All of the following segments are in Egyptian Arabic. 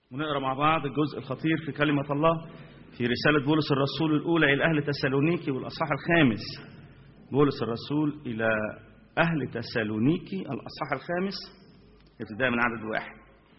ونقرا مع بعض الجزء الخطير في كلمة الله في رسالة بولس الرسول الأولى إلى أهل تسالونيكي والأصحاح الخامس بولس الرسول إلى أهل تسالونيكي الأصحاح الخامس ابتداء من عدد واحد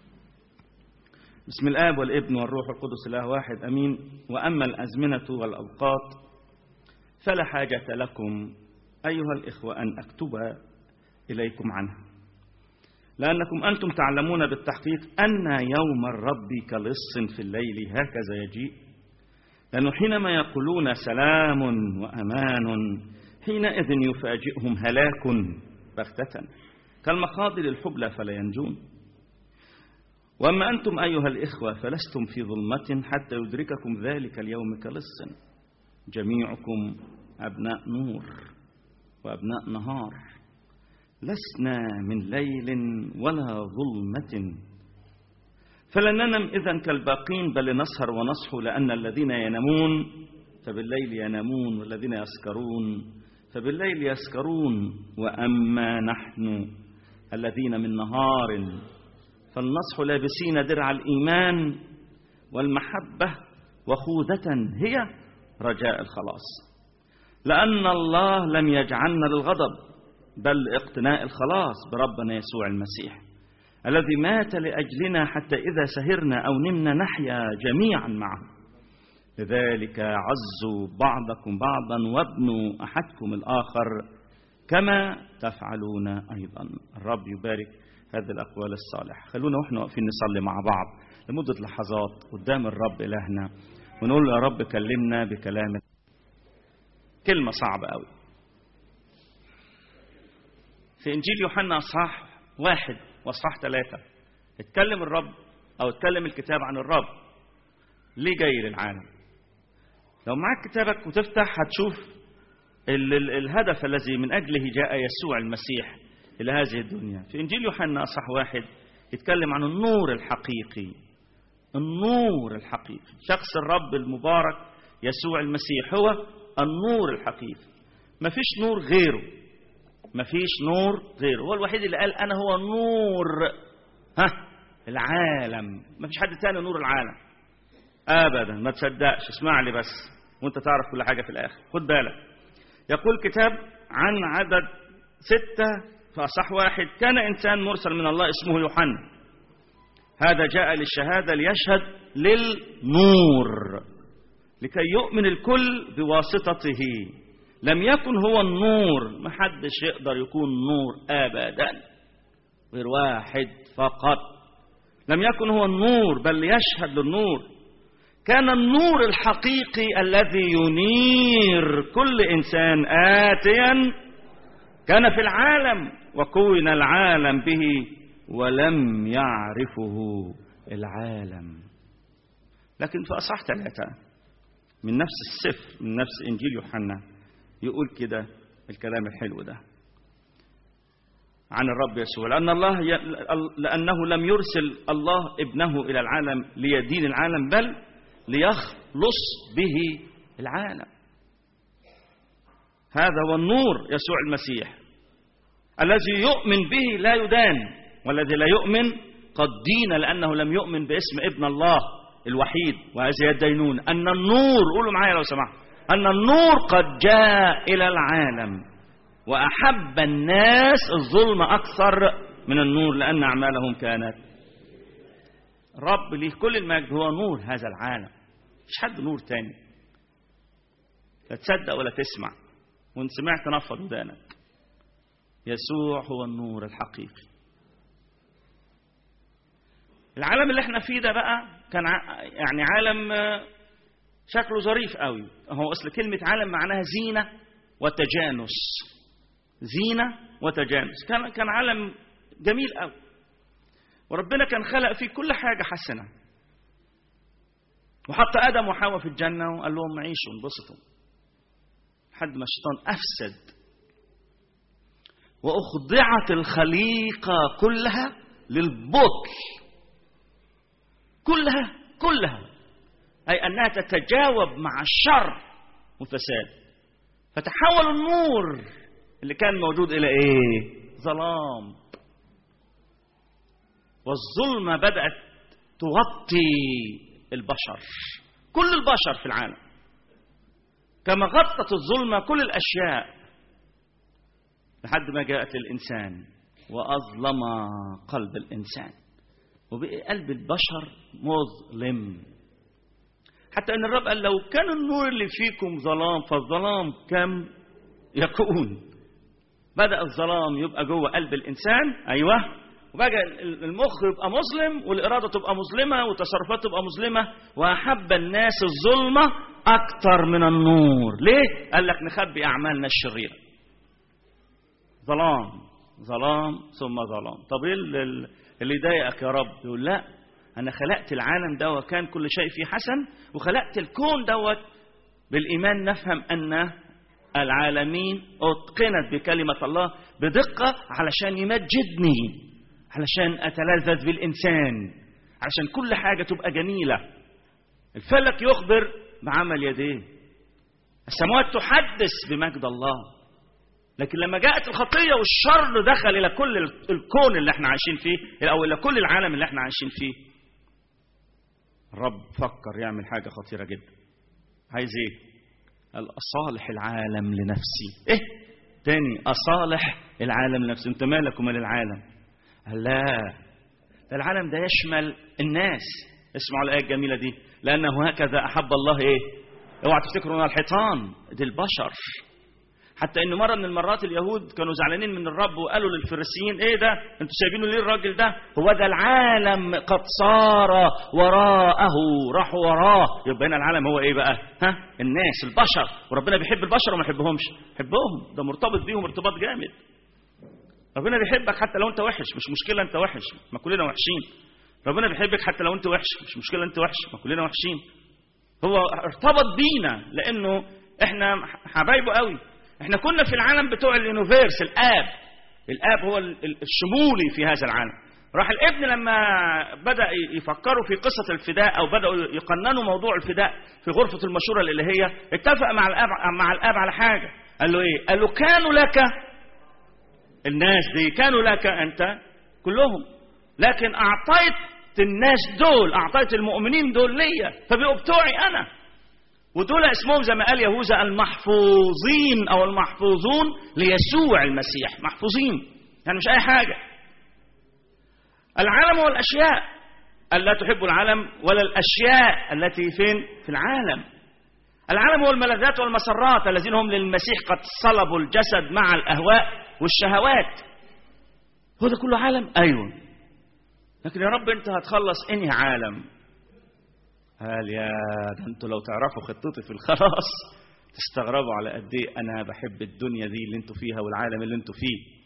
بسم الآب والابن والروح القدس الله واحد أمين وأما الأزمنة والأوقات فلا حاجة لكم أيها الإخوة أن أكتب إليكم عنها لأنكم أنتم تعلمون بالتحقيق أن يوم الرب كلص في الليل هكذا يجيء لأنه حينما يقولون سلام وأمان حينئذ يفاجئهم هلاك بغتة كالمخاض للحبلى فلا ينجون وأما أنتم أيها الإخوة فلستم في ظلمة حتى يدرككم ذلك اليوم كلص جميعكم أبناء نور وأبناء نهار لسنا من ليل ولا ظلمة فلن ننم إذا كالباقين بل نسهر ونصحو لأن الذين ينامون فبالليل ينامون والذين يسكرون فبالليل يسكرون وأما نحن الذين من نهار فلنصح لابسين درع الإيمان والمحبة وخوذة هي رجاء الخلاص لأن الله لم يجعلنا للغضب بل اقتناء الخلاص بربنا يسوع المسيح الذي مات لأجلنا حتى إذا سهرنا أو نمنا نحيا جميعا معه لذلك عزوا بعضكم بعضا وابنوا أحدكم الآخر كما تفعلون أيضا الرب يبارك هذه الأقوال الصالحة خلونا وإحنا واقفين نصلي مع بعض لمدة لحظات قدام الرب إلهنا ونقول له يا رب كلمنا بكلامك كلمة صعبة قوي في إنجيل يوحنا أصحاح واحد وأصحاح ثلاثة اتكلم الرب أو اتكلم الكتاب عن الرب ليه جاي للعالم لو معاك كتابك وتفتح هتشوف ال ال الهدف الذي من أجله جاء يسوع المسيح إلى هذه الدنيا في إنجيل يوحنا أصحاح واحد يتكلم عن النور الحقيقي النور الحقيقي شخص الرب المبارك يسوع المسيح هو النور الحقيقي مفيش نور غيره مفيش نور غيره هو الوحيد اللي قال أنا هو نور ها العالم مفيش حد تاني نور العالم أبدا ما تصدقش اسمع لي بس وانت تعرف كل حاجة في الآخر خد بالك يقول الكتاب عن عدد ستة في أصح واحد كان إنسان مرسل من الله اسمه يوحنا هذا جاء للشهادة ليشهد للنور لكي يؤمن الكل بواسطته لم يكن هو النور ما حدش يقدر يكون نور أبدا غير واحد فقط لم يكن هو النور بل يشهد للنور كان النور الحقيقي الذي ينير كل إنسان آتيا كان في العالم وكون العالم به ولم يعرفه العالم لكن في أصح ثلاثة من نفس السفر من نفس إنجيل يوحنا يقول كده الكلام الحلو ده عن الرب يسوع لأن الله ي... لأنه لم يرسل الله ابنه إلى العالم ليدين العالم بل ليخلص به العالم هذا هو النور يسوع المسيح الذي يؤمن به لا يدان والذي لا يؤمن قد دين لأنه لم يؤمن باسم ابن الله الوحيد وهذه الدينون أن النور قولوا معايا لو سمحت أن النور قد جاء إلى العالم وأحب الناس الظلم أكثر من النور لأن أعمالهم كانت رب ليه كل المجد هو نور هذا العالم مش حد نور تاني لا تصدق ولا تسمع وان سمعت نفض ودانك يسوع هو النور الحقيقي العالم اللي احنا فيه ده بقى كان يعني عالم شكله ظريف قوي هو اصل كلمه عالم معناها زينه وتجانس زينه وتجانس كان كان عالم جميل قوي وربنا كان خلق فيه كل حاجه حسنه وحط ادم وحواء في الجنه وقال لهم عيشوا انبسطوا لحد ما الشيطان افسد واخضعت الخليقه كلها للبطل كلها كلها أي أنها تتجاوب مع الشر والفساد فتحول النور اللي كان موجود إلى إيه؟ ظلام والظلمة بدأت تغطي البشر كل البشر في العالم كما غطت الظلمة كل الأشياء لحد ما جاءت للإنسان وأظلم قلب الإنسان وبقي قلب البشر مظلم حتى ان الرب قال لو كان النور اللي فيكم ظلام فالظلام كم يكون بدا الظلام يبقى جوه قلب الانسان ايوه وبقى المخ يبقى مظلم والاراده تبقى مظلمه والتصرفات تبقى مظلمه واحب الناس الظلمه اكثر من النور ليه قال لك نخبي اعمالنا الشريره ظلام ظلام ثم ظلام طب ايه اللي اللي يضايقك يا رب يقول لا انا خلقت العالم ده وكان كل شيء فيه حسن وخلقت الكون دوت بالايمان نفهم ان العالمين اتقنت بكلمه الله بدقه علشان يمجدني علشان اتلذذ بالانسان علشان كل حاجه تبقى جميله الفلك يخبر بعمل يديه السماوات تحدث بمجد الله لكن لما جاءت الخطيه والشر دخل الى كل الكون اللي احنا عايشين فيه او الى كل العالم اللي احنا عايشين فيه الرب فكر يعمل حاجه خطيره جدا عايز ايه قال اصالح العالم لنفسي ايه تاني اصالح العالم لنفسي انت مالك ومال العالم قال لا ده العالم ده يشمل الناس اسمعوا الايه الجميله دي لانه هكذا احب الله ايه اوعى تفتكروا ان الحيطان دي البشر حتى ان مره من المرات اليهود كانوا زعلانين من الرب وقالوا للفريسيين ايه ده انتوا سايبينه ليه الراجل ده هو ده العالم قد صار وراءه راحوا وراه يبقى هنا العالم هو ايه بقى ها الناس البشر وربنا بيحب البشر وما يحبهمش يحبهم ده مرتبط بيهم ارتباط جامد ربنا بيحبك حتى لو انت وحش مش مشكله انت وحش ما كلنا وحشين ربنا بيحبك حتى لو انت وحش مش مشكله انت وحش ما كلنا وحشين هو ارتبط بينا لانه احنا حبايبه قوي احنا كنا في العالم بتوع اليونيفيرس الاب الاب هو الشمولي في هذا العالم راح الابن لما بدا يفكروا في قصه الفداء او بداوا يقننوا موضوع الفداء في غرفه المشوره الالهيه اتفق مع الاب مع الاب على حاجه قال له ايه قال له كانوا لك الناس دي كانوا لك انت كلهم لكن اعطيت الناس دول اعطيت المؤمنين دول ليا فبقوا بتوعي انا ودول اسمهم زي ما قال يهوذا المحفوظين او المحفوظون ليسوع المسيح محفوظين يعني مش اي حاجه العالم والاشياء الا تحب العالم ولا الاشياء التي فين في العالم العالم هو الملذات والمسرات الذين هم للمسيح قد صلبوا الجسد مع الاهواء والشهوات هو ده كله عالم ايوه لكن يا رب انت هتخلص انهي عالم قال يا ده انتوا لو تعرفوا خطتي في الخلاص تستغربوا على قد ايه انا بحب الدنيا دي اللي انتوا فيها والعالم اللي انتوا فيه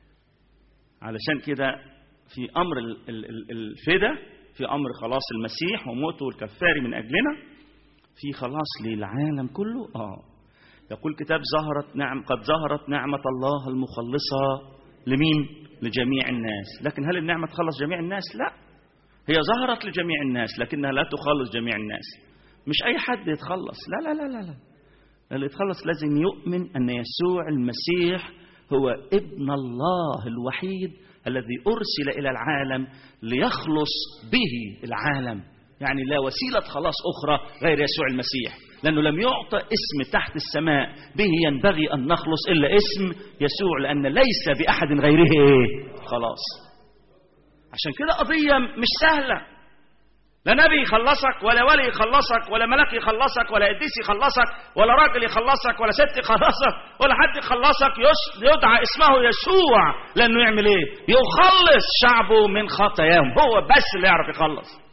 علشان كده في امر الفدا في امر خلاص المسيح وموته والكفاري من اجلنا في خلاص للعالم كله اه يقول كتاب ظهرت نعم قد ظهرت نعمة الله المخلصة لمين؟ لجميع الناس، لكن هل النعمة تخلص جميع الناس؟ لا. هي ظهرت لجميع الناس لكنها لا تخلص جميع الناس. مش أي حد يتخلص، لا لا لا لا لا. اللي يتخلص لازم يؤمن أن يسوع المسيح هو ابن الله الوحيد الذي أرسل إلى العالم ليخلص به العالم. يعني لا وسيلة خلاص أخرى غير يسوع المسيح لأنه لم يعطى اسم تحت السماء به ينبغي أن نخلص إلا اسم يسوع لأن ليس بأحد غيره إيه؟ خلاص عشان كده قضية مش سهلة لا نبي يخلصك ولا ولي يخلصك ولا ملك يخلصك ولا قديس يخلصك ولا راجل يخلصك ولا ست يخلصك ولا حد يخلصك يدعى اسمه يسوع لانه يعمل ايه؟ يخلص شعبه من خطاياهم هو بس اللي يعرف يخلص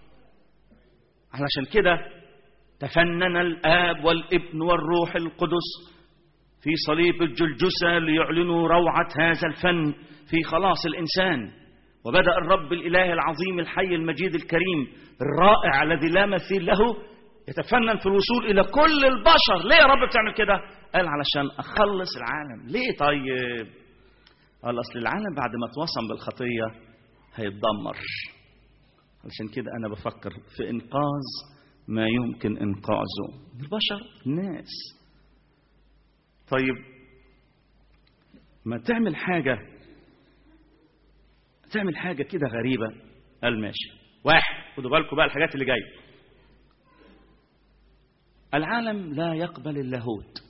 علشان كده تفنن الآب والابن والروح القدس في صليب الجلجسة ليعلنوا روعة هذا الفن في خلاص الإنسان وبدأ الرب الإله العظيم الحي المجيد الكريم الرائع الذي لا مثيل له يتفنن في الوصول إلى كل البشر ليه يا رب بتعمل كده قال علشان أخلص العالم ليه طيب قال أصل العالم بعد ما توصم بالخطية هيتدمر علشان كده أنا بفكر في إنقاذ ما يمكن إنقاذه البشر الناس طيب ما تعمل حاجة تعمل حاجة كده غريبة قال ماشي واحد خدوا بالكم بقى الحاجات اللي جايه العالم لا يقبل اللاهوت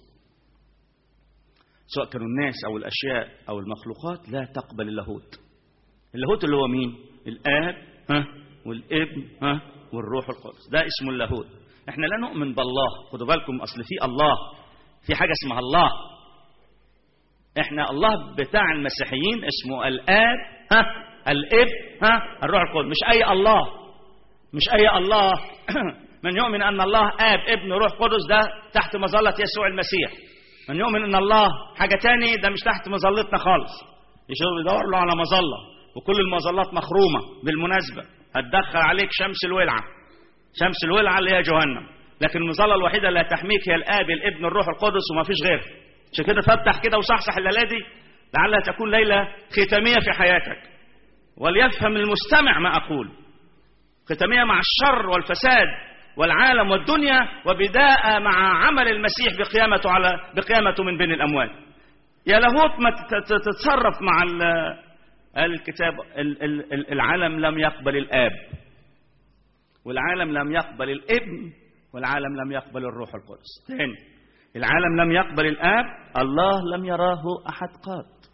سواء كانوا الناس او الاشياء او المخلوقات لا تقبل اللاهوت اللاهوت اللي هو مين الاب ها والابن ها والروح القدس ده اسمه اللاهوت احنا لا نؤمن بالله خدوا بالكم اصل في الله في حاجه اسمها الله احنا الله بتاع المسيحيين اسمه الاب ها الاب ها الروح القدس مش اي الله مش اي الله من يؤمن ان الله اب ابن روح قدس ده تحت مظله يسوع المسيح من يؤمن ان الله حاجه تاني ده مش تحت مظلتنا خالص يشوف يدور له على مظله وكل المظلات مخرومه بالمناسبه هتدخل عليك شمس الولعه شمس الولعه اللي هي جهنم لكن المظله الوحيده اللي هتحميك هي الاب الابن الروح القدس وما فيش غيره عشان كده فتح كده وصحصح الليله دي لعلها تكون ليله ختاميه في حياتك وليفهم المستمع ما اقول ختاميه مع الشر والفساد والعالم والدنيا وبداء مع عمل المسيح بقيامته على بقيامته من بين الاموات يا لاهوت ما تتصرف مع الكتاب العالم لم يقبل الاب والعالم لم يقبل الابن والعالم لم يقبل الروح القدس ثاني العالم لم يقبل الاب الله لم يراه احد قط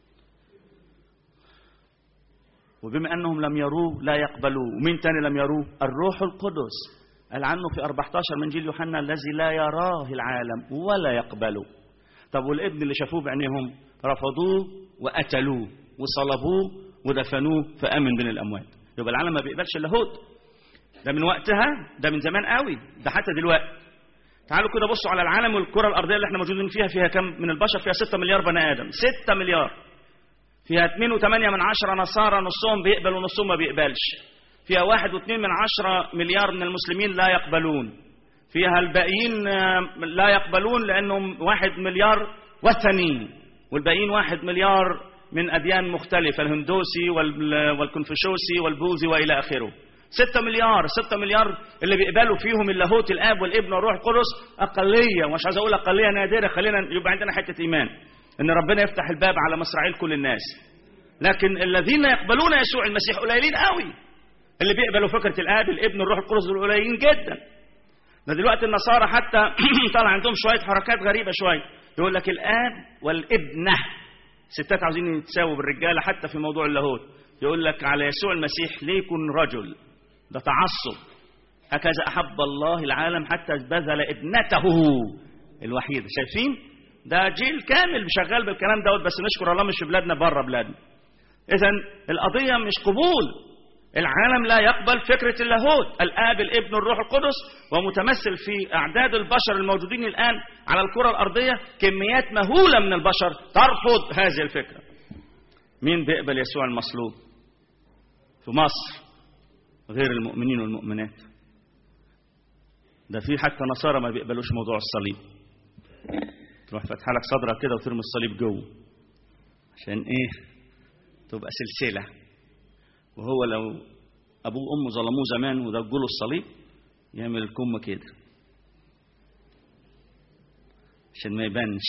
وبما انهم لم يروه لا يقبلوه ومين تاني لم يروه الروح القدس قال عنه في 14 من جيل يوحنا الذي لا يراه العالم ولا يقبله طب والابن اللي شافوه بعينيهم رفضوه وقتلوه وصلبوه ودفنوه فامن بين الاموات يبقى العالم ما بيقبلش اللاهوت ده من وقتها ده من زمان قوي ده حتى دلوقتي تعالوا كده بصوا على العالم والكره الارضيه اللي احنا موجودين فيها فيها كم من البشر فيها 6 مليار بني ادم 6 مليار فيها 2.8 من عشرة نصارى نصهم بيقبل ونصهم ما بيقبلش فيها واحد واثنين من عشرة مليار من المسلمين لا يقبلون فيها الباقيين لا يقبلون لأنهم واحد مليار وثني والباقيين واحد مليار من أديان مختلفة الهندوسي والكونفوشيوسي والبوذي وإلى آخره ستة مليار ستة مليار اللي بيقبلوا فيهم اللاهوت الآب والابن والروح القدس أقلية مش عايز أقول أقلية نادرة خلينا يبقى عندنا حتة إيمان إن ربنا يفتح الباب على مصراعي لكل الناس لكن الذين يقبلون يسوع المسيح قليلين قوي اللي بيقبلوا فكرة الآب الابن الروح القدس دول قليلين جدا ده دلوقتي النصارى حتى طلع عندهم شوية حركات غريبة شوية يقول لك الآب والابنة ستات عاوزين يتساووا بالرجالة حتى في موضوع اللاهوت يقول لك على يسوع المسيح ليكن رجل ده تعصب هكذا أحب الله العالم حتى بذل ابنته الوحيدة شايفين ده جيل كامل شغال بالكلام دوت بس نشكر الله مش في بلادنا بره بلادنا إذا القضية مش قبول العالم لا يقبل فكرة اللاهوت الآب الابن الروح القدس ومتمثل في أعداد البشر الموجودين الآن على الكرة الأرضية كميات مهولة من البشر ترفض هذه الفكرة مين بيقبل يسوع المصلوب في مصر غير المؤمنين والمؤمنات ده في حتى نصارى ما بيقبلوش موضوع الصليب تروح فاتحه لك صدرك كده وترمي الصليب جوه عشان ايه تبقى سلسله وهو لو ابوه وامه ظلموه زمان ودجوا له الصليب يعمل الكم كده عشان ما يبانش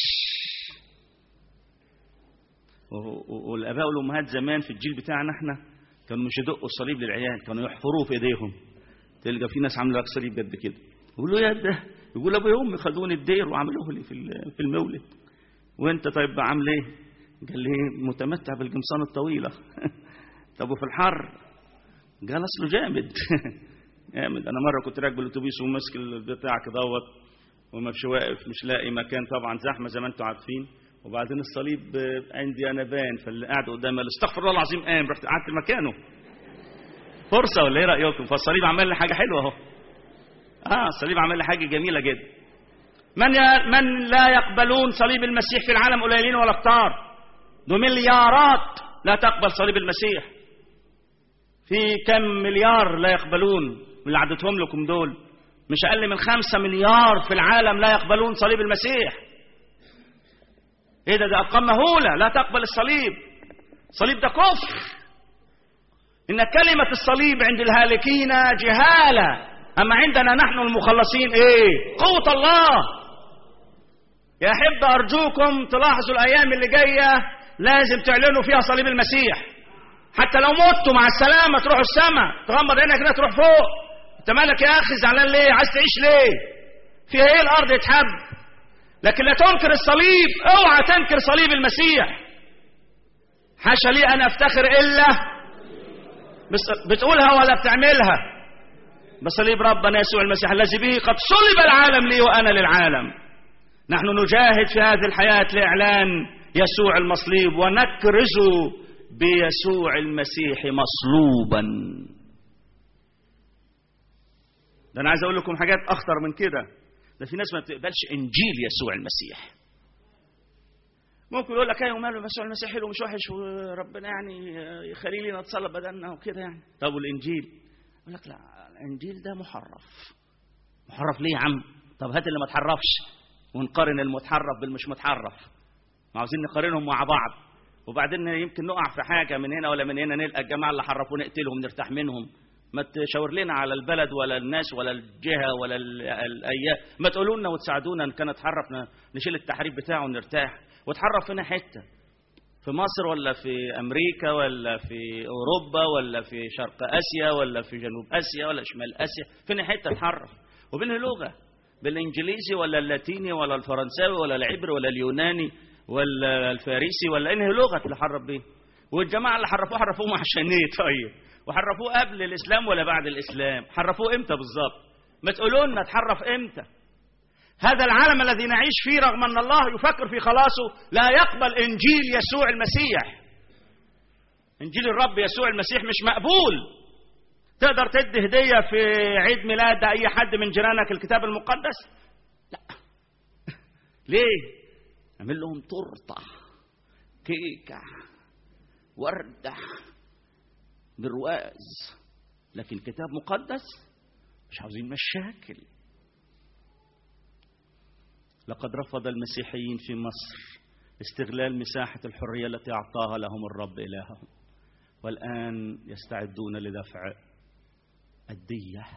والاباء والامهات زمان في الجيل بتاعنا احنا كانوا مش يدقوا الصليب للعيال كانوا يحفروه في ايديهم تلقى في ناس عامله لك صليب قد كده يقولوا يا ده يقول ابويا وامي خدوني الدير وعملوه لي في في المولد وانت طيب عامل ايه؟ قال لي متمتع بالقمصان الطويله طب وفي الحر قال اصله جامد جامد انا مره كنت راكب الاتوبيس وماسك البتاع كدهوت ومش واقف مش لاقي مكان طبعا زحمه زي ما انتم عارفين وبعدين الصليب عندي انا بان فاللي قاعد قدامي قال استغفر الله العظيم قام رحت قعدت مكانه فرصه ولا ايه رايكم فالصليب عمل لي حاجه حلوه اهو اه الصليب عمل لي حاجه جميله جدا من ي... من لا يقبلون صليب المسيح في العالم قليلين ولا كتار دول مليارات لا تقبل صليب المسيح في كم مليار لا يقبلون من اللي عدتهم لكم دول مش أقل من خمسة مليار في العالم لا يقبلون صليب المسيح ايه ده ده أرقام مهولة لا تقبل الصليب الصليب ده كفر إن كلمة الصليب عند الهالكين جهالة أما عندنا نحن المخلصين إيه قوة الله يا أحب أرجوكم تلاحظوا الأيام اللي جاية لازم تعلنوا فيها صليب المسيح حتى لو متوا مع السلامه تروحوا السماء تغمض عينك كده تروح فوق انت مالك يا اخي زعلان ليه عايز تعيش ليه فيها ايه الارض يتحب لكن لا تنكر الصليب اوعى تنكر صليب المسيح حاشا لي ان افتخر الا بس بتقولها ولا بتعملها بصليب ربنا يسوع المسيح الذي به قد صلب العالم لي وانا للعالم نحن نجاهد في هذه الحياه لاعلان يسوع المصليب ونكرز بيسوع المسيح مصلوبا ده انا عايز اقول لكم حاجات اخطر من كده ده في ناس ما بتقبلش انجيل يسوع المسيح ممكن يقول لك ايوه ماله يسوع المسيح حلو مش وحش وربنا يعني يخلي لنا نتصلب بدلنا وكده يعني طب والانجيل يقول لك لا الانجيل ده محرف محرف ليه يا عم طب هات اللي ما تحرفش ونقارن المتحرف بالمش متحرف ما عاوزين نقارنهم مع بعض وبعدين يمكن نقع في حاجه من هنا ولا من هنا نلقى الجماعه اللي حرفوا نقتلهم نرتاح منهم ما تشاور لنا على البلد ولا الناس ولا الجهه ولا الايام ما تقولوا لنا وتساعدونا ان كان اتحرف نشيل التحريف بتاعه ونرتاح وتحرف هنا حته في مصر ولا في امريكا ولا في اوروبا ولا في شرق اسيا ولا في جنوب اسيا ولا شمال اسيا فين حته تحرف وبينها لغه بالانجليزي ولا اللاتيني ولا الفرنساوي ولا العبري ولا اليوناني ولا الفارسي ولا انهي لغه اللي حرف بيه والجماعه اللي حرفوه حرفوه عشان ايه طيب وحرفوه قبل الاسلام ولا بعد الاسلام حرفوه امتى بالظبط ما تقولوا لنا اتحرف امتى هذا العالم الذي نعيش فيه رغم ان الله يفكر في خلاصه لا يقبل انجيل يسوع المسيح انجيل الرب يسوع المسيح مش مقبول تقدر تدي هديه في عيد ميلاد اي حد من جيرانك الكتاب المقدس لا ليه اعمل لهم تورته كيكه ورده برواز لكن كتاب مقدس مش عاوزين مشاكل لقد رفض المسيحيين في مصر استغلال مساحة الحرية التي أعطاها لهم الرب إلههم والآن يستعدون لدفع الدية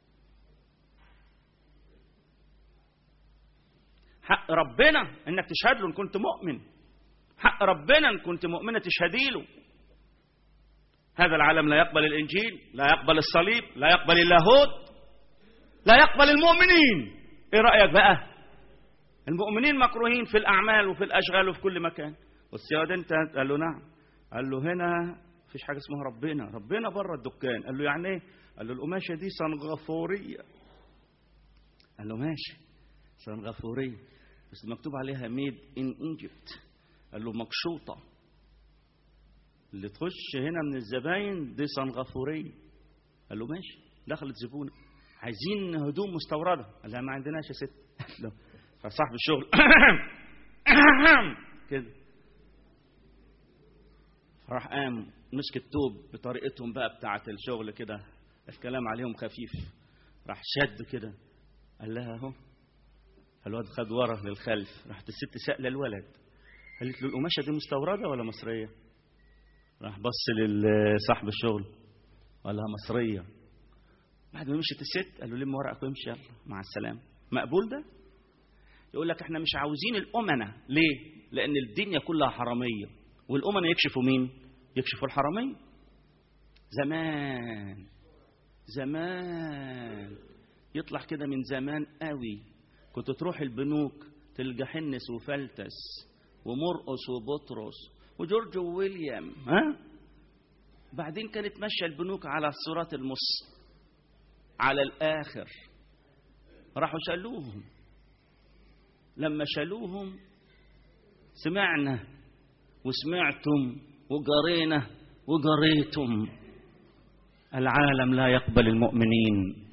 حق ربنا انك تشهد له ان كنت مؤمن حق ربنا ان كنت مؤمنه تشهدي له هذا العالم لا يقبل الانجيل لا يقبل الصليب لا يقبل اللاهوت لا يقبل المؤمنين ايه رايك بقى المؤمنين مكروهين في الاعمال وفي الاشغال وفي كل مكان بص يا واد انت قال له نعم قال له هنا مفيش حاجه اسمها ربنا ربنا بره الدكان قال له يعني ايه قال له القماشه دي صنغافوريه قال له ماشي صنغافوريه بس مكتوب عليها ميد ان ايجيبت قال له مقشوطه اللي تخش هنا من الزباين دي صنغافوريه قال له ماشي دخلت زبونه عايزين هدوم مستورده قال لها ما عندناش يا ست قال له فصاحب الشغل كده راح قام مسك التوب بطريقتهم بقى بتاعة الشغل كده الكلام عليهم خفيف راح شد كده قال لها اهو الواد خد ورا للخلف راحت الست سألة الولد قالت له القماشة دي مستوردة ولا مصرية؟ راح بص لصاحب الشغل قال لها مصرية بعد ما مشيت الست قال له لم ورقك وامشي يلا مع السلامة مقبول ده؟ يقول لك احنا مش عاوزين الأمنة ليه؟ لأن الدنيا كلها حرامية والأمنة يكشفوا مين؟ يكشفوا الحرامية زمان زمان يطلع كده من زمان قوي كنت تروح البنوك تلقى حنس وفلتس ومرقص وبطرس وجورج وويليام ها بعدين كانت ماشيه البنوك على الصراط المص على الاخر راحوا شالوهم لما شالوهم سمعنا وسمعتم وقرينا وقريتم العالم لا يقبل المؤمنين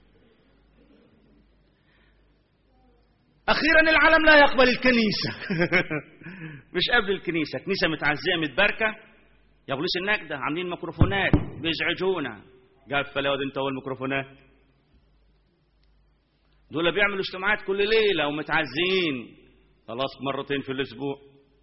اخيرا العالم لا يقبل الكنيسه مش قبل الكنيسه كنيسه متعزيه متباركه يا بوليس النجده عاملين ميكروفونات بيزعجونا قال واد انت هو الميكروفونات دول بيعملوا اجتماعات كل ليله ومتعزين خلاص مرتين في الاسبوع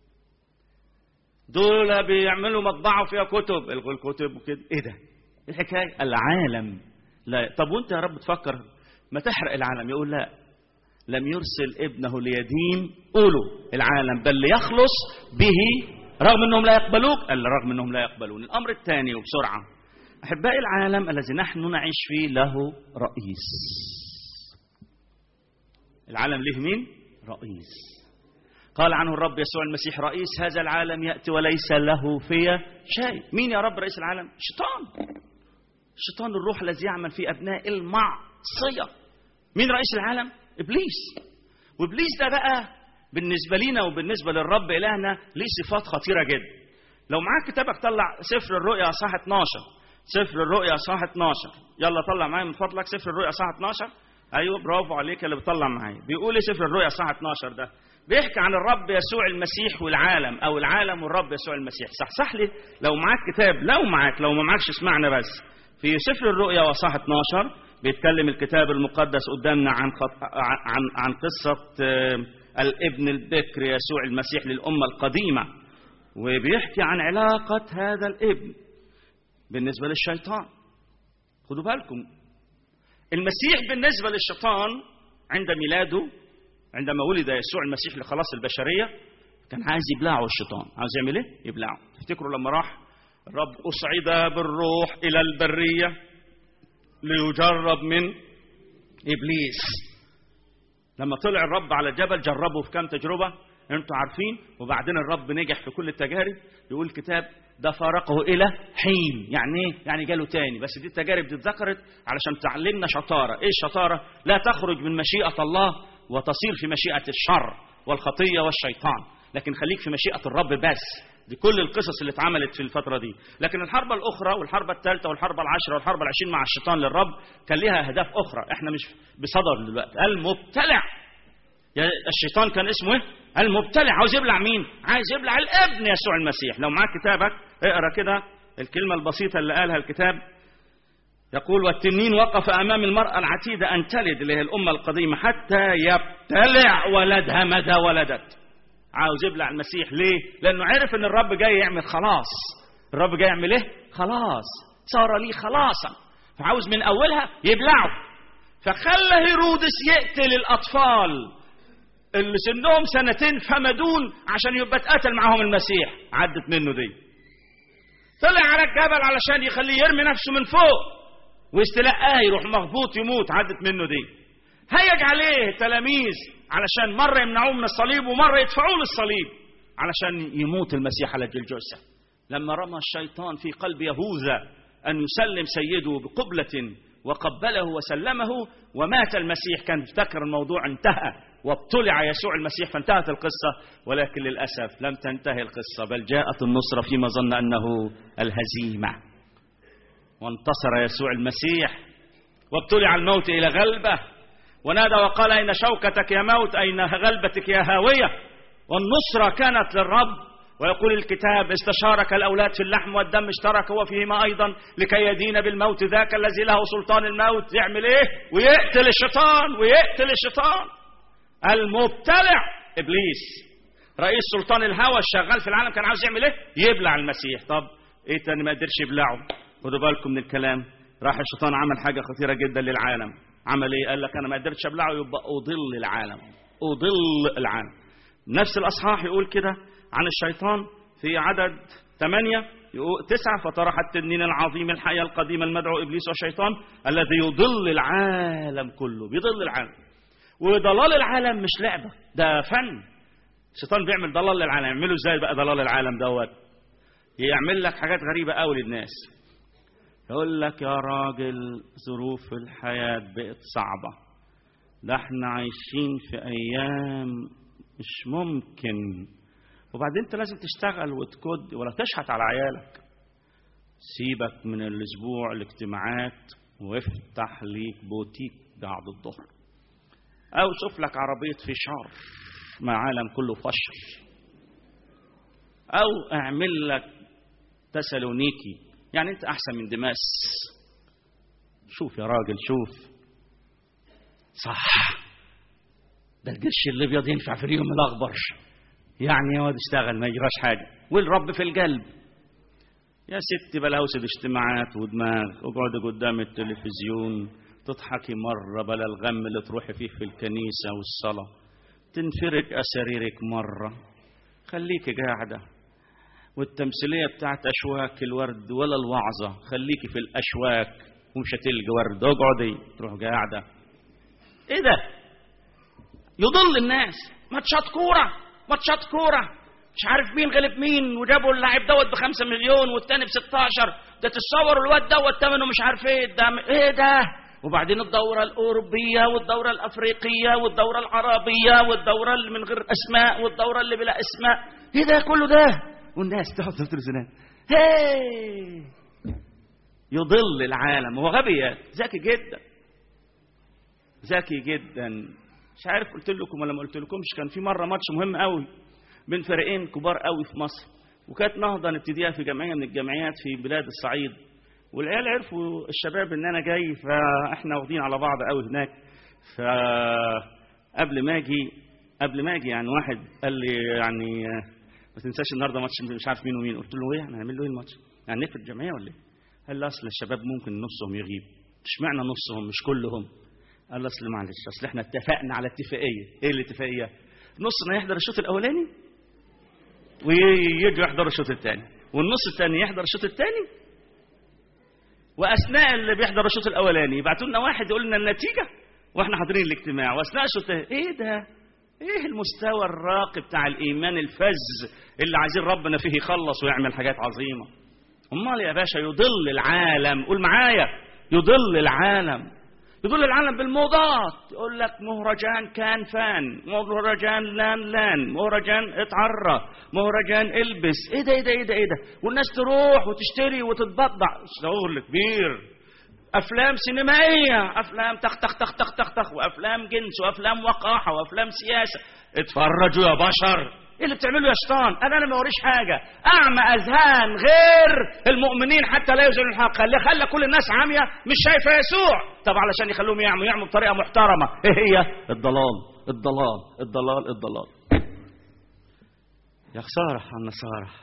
دول بيعملوا مطبعه فيها كتب الغوا الكتب وكده ايه ده الحكايه العالم لا طب وانت يا رب تفكر ما تحرق العالم يقول لا لم يرسل ابنه ليدين قولوا العالم بل ليخلص به رغم انهم لا يقبلوك قال رغم انهم لا يقبلون الامر الثاني وبسرعه احبائي العالم الذي نحن نعيش فيه له رئيس العالم له مين رئيس قال عنه الرب يسوع المسيح رئيس هذا العالم ياتي وليس له في شيء مين يا رب رئيس العالم الشيطان الشيطان الروح الذي يعمل في ابناء المعصيه مين رئيس العالم ابليس وابليس ده بقى بالنسبه لينا وبالنسبه للرب الهنا ليه صفات خطيره جدا لو معاك كتابك طلع سفر الرؤيا صح 12 سفر الرؤيا صح 12 يلا طلع معايا من فضلك سفر الرؤيا صح 12 ايوه برافو عليك اللي بتطلع معايا بيقول ايه سفر الرؤيا صح 12 ده بيحكي عن الرب يسوع المسيح والعالم او العالم والرب يسوع المسيح صح صح لي لو معاك كتاب لو معاك لو ما معكش اسمعنا بس في سفر الرؤيا وصح 12 بيتكلم الكتاب المقدس قدامنا عن خط... عن عن قصه الابن البكر يسوع المسيح للامه القديمه وبيحكي عن علاقه هذا الابن بالنسبه للشيطان خدوا بالكم المسيح بالنسبه للشيطان عند ميلاده عندما ولد يسوع المسيح لخلاص البشريه كان عايز يبلعه الشيطان عايز يعمل ايه يبلعه تفتكروا لما راح الرب اصعد بالروح الى البريه ليجرب من ابليس لما طلع الرب على الجبل جربه في كام تجربه انتوا عارفين وبعدين الرب نجح في كل التجارب يقول الكتاب ده فارقه الى حين يعني ايه يعني جاله تاني بس دي التجارب دي اتذكرت علشان تعلمنا شطاره ايه الشطاره لا تخرج من مشيئه الله وتصير في مشيئه الشر والخطيه والشيطان لكن خليك في مشيئه الرب بس دي كل القصص اللي اتعملت في الفترة دي لكن الحرب الأخرى والحرب الثالثة والحرب العشرة والحرب العشرين مع الشيطان للرب كان لها أهداف أخرى احنا مش بصدد دلوقتي المبتلع يا الشيطان كان اسمه ايه المبتلع عاوز يبلع مين عايز يبلع الابن يسوع المسيح لو معاك كتابك اقرا كده الكلمة البسيطة اللي قالها الكتاب يقول والتنين وقف أمام المرأة العتيدة أن تلد اللي هي الأمة القديمة حتى يبتلع ولدها مدى ولدت عاوز يبلع المسيح ليه؟ لأنه عرف إن الرب جاي يعمل خلاص. الرب جاي يعمل إيه؟ خلاص. صار لي خلاصا. فعاوز من أولها يبلعه. فخلى هيرودس يقتل الأطفال اللي سنهم سنتين فما دون عشان يبقى اتقتل معاهم المسيح. عدت منه دي. طلع على الجبل علشان يخليه يرمي نفسه من فوق. واستلقاه يروح مخبوط يموت عدت منه دي. هيج عليه التلاميذ علشان مرة يمنعوه من الصليب ومرة يدفعوه للصليب علشان يموت المسيح على الجلجثة لما رمى الشيطان في قلب يهوذا أن يسلم سيده بقبلة وقبله وسلمه ومات المسيح كان افتكر الموضوع انتهى وابتلع يسوع المسيح فانتهت القصة ولكن للأسف لم تنتهي القصة بل جاءت النصرة فيما ظن أنه الهزيمة وانتصر يسوع المسيح وابتلع الموت إلى غلبه ونادى وقال أين شوكتك يا موت أين غلبتك يا هاوية والنصرة كانت للرب ويقول الكتاب استشارك الأولاد في اللحم والدم اشترك هو فيهما أيضا لكي يدين بالموت ذاك الذي له سلطان الموت يعمل إيه ويقتل الشيطان ويقتل الشيطان المبتلع إبليس رئيس سلطان الهوى الشغال في العالم كان عاوز يعمل إيه يبلع المسيح طب إيه تاني ما قدرش يبلعه خدوا بالكم من الكلام راح الشيطان عمل حاجة خطيرة جدا للعالم عمل ايه؟ قال لك انا ما قدرتش ابلعه يبقى اضل العالم. اضل العالم. نفس الاصحاح يقول كده عن الشيطان في عدد ثمانية يقول تسعة فطرح التنين العظيم الحياة القديم المدعو إبليس والشيطان الذي يضل العالم كله بيضل العالم وضلال العالم مش لعبة ده فن الشيطان بيعمل ضلال للعالم يعمله ازاي بقى ضلال العالم دوت يعمل لك حاجات غريبة قوي للناس يقول لك يا راجل ظروف الحياة بقت صعبة ده احنا عايشين في أيام مش ممكن وبعدين انت لازم تشتغل وتكد ولا تشحت على عيالك سيبك من الاسبوع الاجتماعات وافتح ليك بوتيك بعد الظهر او شوف لك عربية فشار مع عالم كله فشل او اعمل لك تسالونيكي يعني انت احسن من دماس شوف يا راجل شوف صح ده القرش الابيض ينفع في اليوم الاخضر يعني يا واد اشتغل ما يجراش حاجه والرب في القلب يا ست بلا هوسد اجتماعات ودماغ اقعدي قدام التلفزيون تضحكي مرة بلا الغم اللي تروحي فيه في الكنيسة والصلاة تنفرج أساريرك مرة خليكي قاعدة والتمثيليه بتاعت اشواك الورد ولا الوعظه خليكي في الاشواك ومش هتلقي ورد اقعدي تروح قاعده ايه ده يضل الناس ماتشات كوره ماتشات كوره مش عارف مين غلب مين وجابوا اللاعب دوت بخمسة مليون والتاني ب 16 ده تتصور الواد دوت ثمنه مش عارف ايه ده ايه ده وبعدين الدورة الأوروبية والدورة الأفريقية والدورة العربية والدورة اللي من غير أسماء والدورة اللي بلا أسماء إيه ده كله ده والناس تقعد ترزنان هي يضل العالم هو غبي ذكي جدا ذكي جدا مش عارف قلت لكم ولا ما قلت لكمش كان في مره ماتش مهم قوي بين فريقين كبار قوي في مصر وكانت نهضه نبتديها في جمعيه من الجمعيات في بلاد الصعيد والعيال عرفوا الشباب ان انا جاي فاحنا واخدين على بعض قوي هناك فقبل ما اجي قبل ما اجي يعني واحد قال لي يعني ما تنساش النهارده ماتش مش عارف مين ومين قلت له ايه احنا هنعمل له ايه الماتش يعني نقفل الجمعيه ولا ايه قال لي اصل الشباب ممكن نصهم يغيب اشمعنى نصهم مش كلهم قال لي اصل معلش اصل احنا اتفقنا على اتفاقيه ايه الاتفاقيه نصنا يحضر الشوط الاولاني ويجوا يحضروا الشوط الثاني والنص الثاني يحضر الشوط الثاني واثناء اللي بيحضر الشوط الاولاني يبعتوا لنا واحد يقول لنا النتيجه واحنا حاضرين الاجتماع واثناء الشوط ايه ده ايه المستوى الراقي بتاع الايمان الفز اللي عايزين ربنا فيه يخلص ويعمل حاجات عظيمه امال يا باشا يضل العالم قول معايا يضل العالم يضل العالم بالموضات يقول لك مهرجان كان فان مهرجان لان لان مهرجان اتعرى مهرجان البس ايه ده ايه ده ايه ده ايه ده والناس تروح وتشتري وتتبضع شغل كبير افلام سينمائيه افلام تخ تخ تخ تخ تخ تخ وافلام جنس وافلام وقاحه وافلام سياسه اتفرجوا يا بشر ايه اللي بتعمله يا شيطان انا انا ما وريش حاجه اعمى اذهان غير المؤمنين حتى لا يزن الحق اللي خلى كل الناس عاميه مش شايفه يسوع طب علشان يخلوهم يعموا يعموا بطريقه محترمه ايه هي الضلال الضلال الضلال الضلال يا خساره على النصارى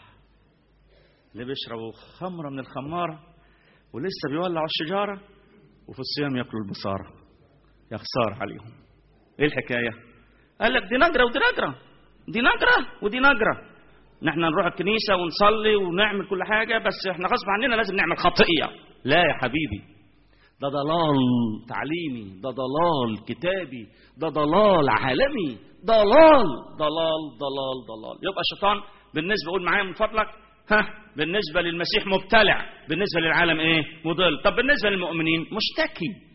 اللي بيشربوا خمره من الخماره ولسه بيولعوا الشجاره وفي الصيام ياكلوا البصاره يا خساره عليهم ايه الحكايه قال لك دي نجره ودي نجره دي نجرة ودي نجرة نحن نروح الكنيسة ونصلي ونعمل كل حاجة بس احنا غصب عننا لازم نعمل خطية لا يا حبيبي ده ضلال تعليمي ده ضلال كتابي ده ضلال عالمي ضلال ضلال ضلال ضلال يبقى الشيطان بالنسبة قول معايا من فضلك ها بالنسبة للمسيح مبتلع بالنسبة للعالم ايه مضل طب بالنسبة للمؤمنين مشتكي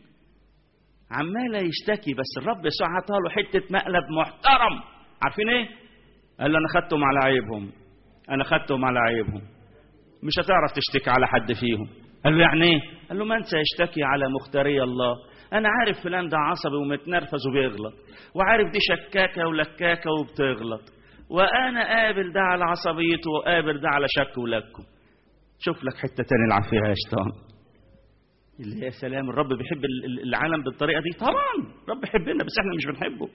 عمال يشتكي بس الرب يسوع عطاله حتة مقلب محترم عارفين ايه قال له انا خدتهم على عيبهم انا خدتهم على عيبهم مش هتعرف تشتكي على حد فيهم قال له يعني ايه قال له من سيشتكي على مختاري الله انا عارف فلان ده عصبي ومتنرفز وبيغلط وعارف دي شكاكه ولكاكه وبتغلط وانا قابل ده على عصبيته وقابل ده على شك ولكه شوف لك حته تاني العب فيها يا شيطان اللي يا سلام الرب بيحب العالم بالطريقه دي طبعا الرب بيحبنا بس احنا مش بنحبه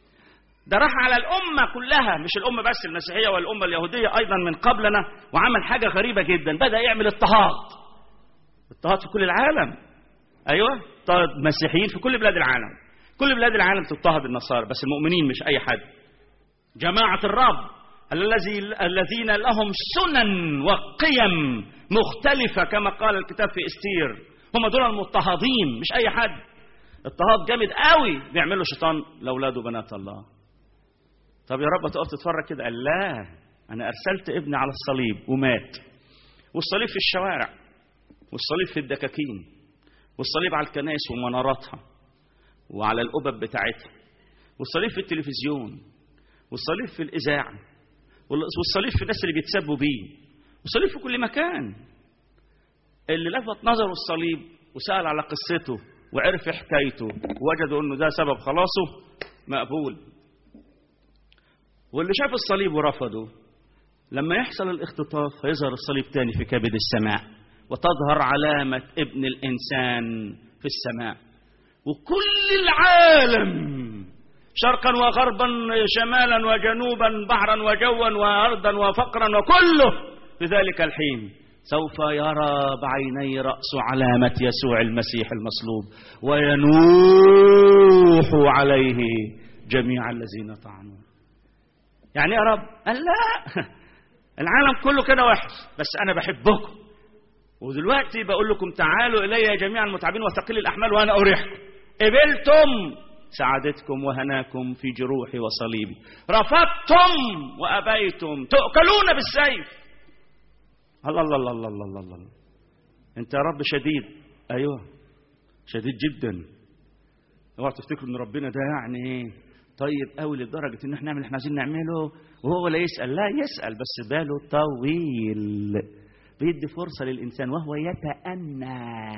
ده راح على الأمة كلها مش الأمة بس المسيحية والأمة اليهودية أيضا من قبلنا وعمل حاجة غريبة جدا بدأ يعمل اضطهاد اضطهاد في كل العالم أيوة اضطهاد مسيحيين في كل بلاد العالم كل بلاد العالم تضطهد النصارى بس المؤمنين مش أي حد جماعة الرب الذي الذين لهم سنن وقيم مختلفة كما قال الكتاب في استير هم دول المضطهدين مش أي حد اضطهاد جامد قوي بيعمله شيطان لأولاد وبنات الله طب يا رب تقف تتفرج كده قال لا انا ارسلت ابني على الصليب ومات والصليب في الشوارع والصليب في الدكاكين والصليب على الكنائس ومناراتها وعلى القبب بتاعتها والصليب في التلفزيون والصليب في الاذاعه والصليب في الناس اللي بيتسبوا بيه والصليب في كل مكان اللي لفت نظره الصليب وسال على قصته وعرف حكايته ووجدوا انه ده سبب خلاصه مقبول واللي شاف الصليب ورفضه لما يحصل الاختطاف هيظهر الصليب تاني في كبد السماء وتظهر علامة ابن الإنسان في السماء وكل العالم شرقا وغربا شمالا وجنوبا بحرا وجوا وأرضا وفقرا وكله في ذلك الحين سوف يرى بعيني رأس علامة يسوع المسيح المصلوب وينوح عليه جميع الذين طعنوه يعني يا رب قال لا العالم كله كده وحش بس انا بحبكم ودلوقتي بقول لكم تعالوا الي جميعا المتعبين وثقيل الاحمال وانا اريحكم قبلتم سعادتكم وهناكم في جروحي وصليبي رفضتم وابيتم تؤكلون بالسيف الله الله الله الله الله الله, الله. انت يا رب شديد ايوه شديد جدا اوعوا تفتكروا ان ربنا ده يعني ايه طيب قوي لدرجه ان احنا نعمل اللي احنا عايزين نعمله وهو لا يسال لا يسال بس باله طويل بيدي فرصه للانسان وهو يتأنى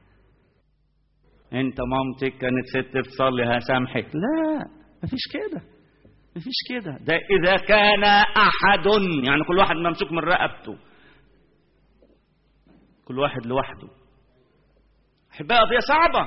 انت مامتك كانت ست بتصلي هسامحك لا مفيش كده مفيش كده ده اذا كان احد يعني كل واحد ممسوك من رقبته كل واحد لوحده احبائي قضيه صعبه